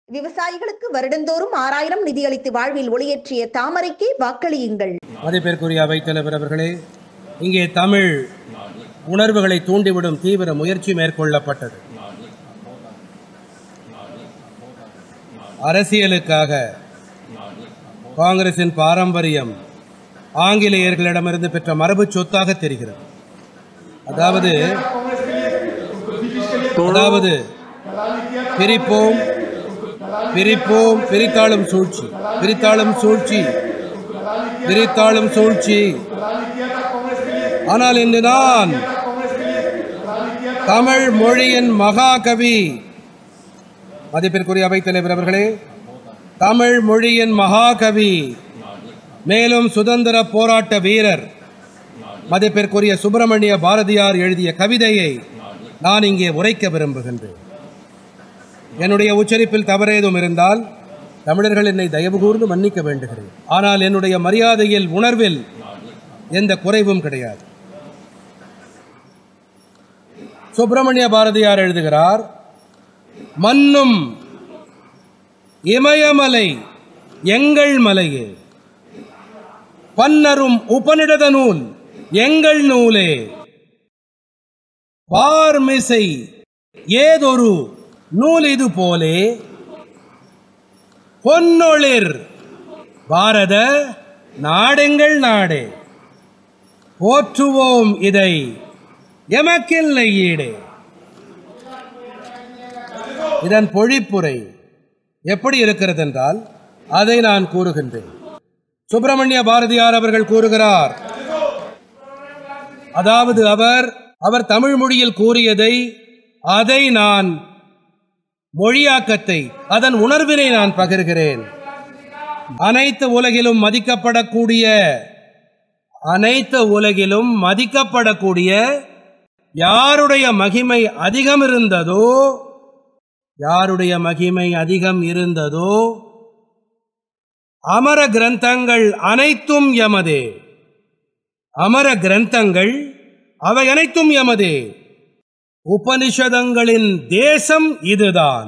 விவசாயிகளுக்கு வருடந்தோறும் ஆறாயிரம் நிதியளித்து வாழ்வில் ஒளியேற்றிய தாமரைக்கே வாக்களியுங்கள் மதிப்பிற்குரிய அவைத்தலைவர் அவர்களே இங்கே தமிழ் உணர்வுகளை தூண்டிவிடும் தீவிர முயற்சி மேற்கொள்ளப்பட்டது அரசியலுக்காக காங்கிரசின் பாரம்பரியம் ஆங்கிலேயர்களிடமிருந்து பெற்ற மரபு சொத்தாக தெரிகிறது அதாவது அதாவது பிரிப்போம் பிரிப்போம் பிரித்தாளும் சூழ்ச்சி பிரித்தாளும் சூழ்ச்சி பிரித்தாளும் சூழ்ச்சி ஆனால் இன்று நான் தமிழ் மொழியின் மகாகவி மதிப்பிற்குரிய அவைத்தலைவர் அவர்களே தமிழ் மொழியின் மகாகவி மேலும் சுதந்திர போராட்ட வீரர் மதிப்பிற்குரிய சுப்பிரமணிய பாரதியார் எழுதிய கவிதையை நான் இங்கே உரைக்க விரும்புகின்றேன் என்னுடைய உச்சரிப்பில் தவறேதும் இருந்தால் தமிழர்கள் என்னை தயவு கூர்ந்து மன்னிக்க வேண்டுகிறேன் ஆனால் என்னுடைய மரியாதையில் உணர்வில் எந்த குறைவும் கிடையாது சுப்பிரமணிய பாரதியார் எழுதுகிறார் மன்னும் இமயமலை எங்கள் மலையே பன்னரும் உபனிடத நூல் எங்கள் நூலே பார்மிசை ஏதொரு நூல் இது போலே பொன்னொளிர் பாரத நாடெங்கள் நாடே போற்றுவோம் இதை எமக்கில்லை ஈடே இதன் பொழிப்புரை எப்படி இருக்கிறது என்றால் அதை நான் கூறுகின்றேன் சுப்பிரமணிய பாரதியார் அவர்கள் கூறுகிறார் அதாவது அவர் அவர் தமிழ் மொழியில் கூறியதை அதை நான் மொழியாக்கத்தை அதன் உணர்வினை நான் பகிர்கிறேன் அனைத்து உலகிலும் மதிக்கப்படக்கூடிய அனைத்து உலகிலும் மதிக்கப்படக்கூடிய யாருடைய மகிமை அதிகம் இருந்ததோ யாருடைய மகிமை அதிகம் இருந்ததோ அமர கிரந்தங்கள் அனைத்தும் எமதே அமர கிரந்தங்கள் அவை அனைத்தும் எமதே உபனிஷதங்களின் தேசம் இதுதான்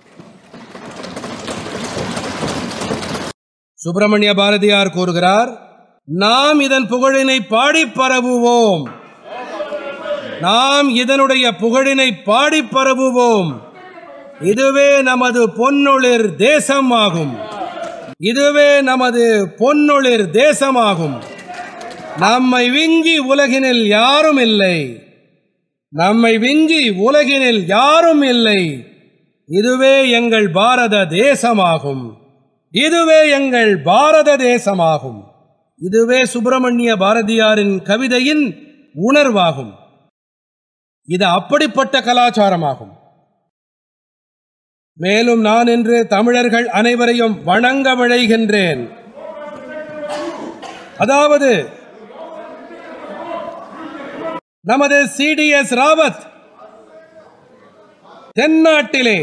சுப்பிரமணிய பாரதியார் கூறுகிறார் நாம் இதன் புகழினை பாடி பரவுவோம் நாம் இதனுடைய புகழினை பாடி பரவுவோம் இதுவே நமது பொன்னொளிர் தேசமாகும் இதுவே நமது பொன்னொளிர் தேசமாகும் நம்மை விஞ்சி உலகினில் யாரும் இல்லை நம்மை விஞ்சி உலகினில் யாரும் இல்லை இதுவே எங்கள் பாரத தேசமாகும் இதுவே எங்கள் பாரத தேசமாகும் இதுவே சுப்பிரமணிய பாரதியாரின் கவிதையின் உணர்வாகும் இது அப்படிப்பட்ட கலாச்சாரமாகும் மேலும் நான் இன்று தமிழர்கள் அனைவரையும் வணங்க விழைகின்றேன் அதாவது நமது சிடிஎஸ் ராவத் தென்னாட்டிலே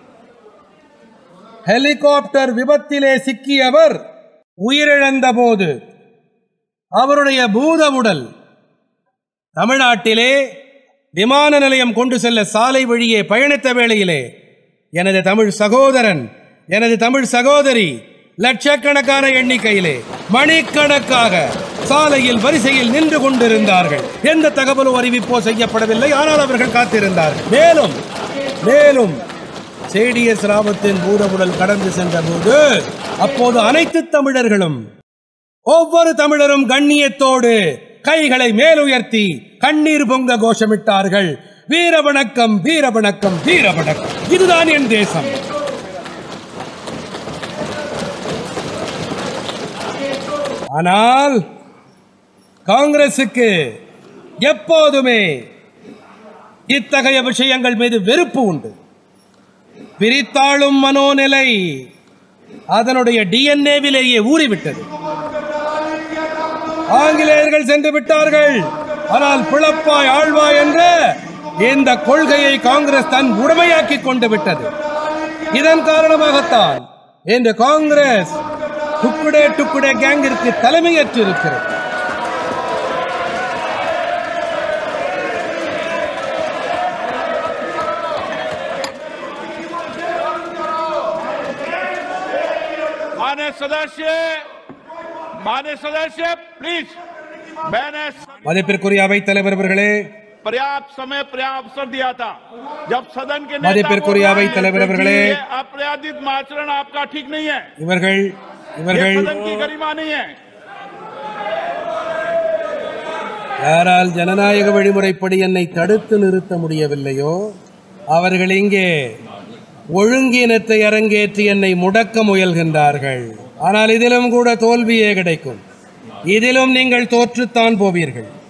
ஹெலிகாப்டர் விபத்திலே சிக்கியவர் உயிரிழந்த போது அவருடைய பூத உடல் தமிழ்நாட்டிலே விமான நிலையம் கொண்டு செல்ல சாலை வழியே பயணித்த வேளையிலே எனது தமிழ் சகோதரன் எனது தமிழ் சகோதரி லட்சக்கணக்கான எண்ணிக்கையிலே மணிக்கணக்காக சாலையில் வரிசையில் நின்று கொண்டிருந்தார்கள் எந்த தகவலும் அறிவிப்போ செய்யப்படவில்லை ஆனால் அவர்கள் காத்திருந்தார்கள் மேலும் மேலும் சேடிஎஸ் ராவத்தின் பூதவுடல் கடந்து சென்ற போது அப்போது அனைத்து தமிழர்களும் ஒவ்வொரு தமிழரும் கண்ணியத்தோடு கைகளை மேலுயர்த்தி கண்ணீர் பொங்க கோஷமிட்டார்கள் வீர வணக்கம் வீர வணக்கம் வீர வணக்கம் இதுதான் என் தேசம் ஆனால் காங்கிரசுக்கு எப்போதுமே இத்தகைய விஷயங்கள் மீது வெறுப்பு உண்டு பிரித்தாளும் மனோநிலை அதனுடைய டிஎன்ஏவிலேயே ஊறிவிட்டது ஆங்கிலேயர்கள் சென்று விட்டார்கள் ஆனால் பிளப்பாய் ஆழ்வாய் என்ற இந்த கொள்கையை காங்கிரஸ் தன் உடமையாக்கி கொண்டு விட்டது இதன் காரணமாகத்தான் இந்த காங்கிரஸ் டுக்குடே டுக்குடே கேங்கிற்கு தலைமையேற்றிருக்கிறது सदस्य मान्य सदस्य प्लीज मैंने மதிப்பிற்குரிய அவைத் தலைவர் அவர்களே पर्याप्त समय पर्याप्त अवसर दिया था जब सदन के नेता மதிப்பிற்குரிய बोल रहे அவைத் हैं, தலைவர் तो அவர்களே ये अपराधित आचरण आपका ठीक नहीं है இவர்கள் ये இவர்கள் सदन की गरिमा नहीं है யாரால் ஜனநாயக வழிமுறைப்படி என்னை தடுத்து நிறுத்த முடியவில்லையோ அவர்கள் இங்கே ஒழுங்கீனத்தை அரங்கேற்றி என்னை முடக்க முயல்கின்றார்கள் ஆனால் இதிலும் கூட தோல்வியே கிடைக்கும் இதிலும் நீங்கள் தோற்றுத்தான் போவீர்கள்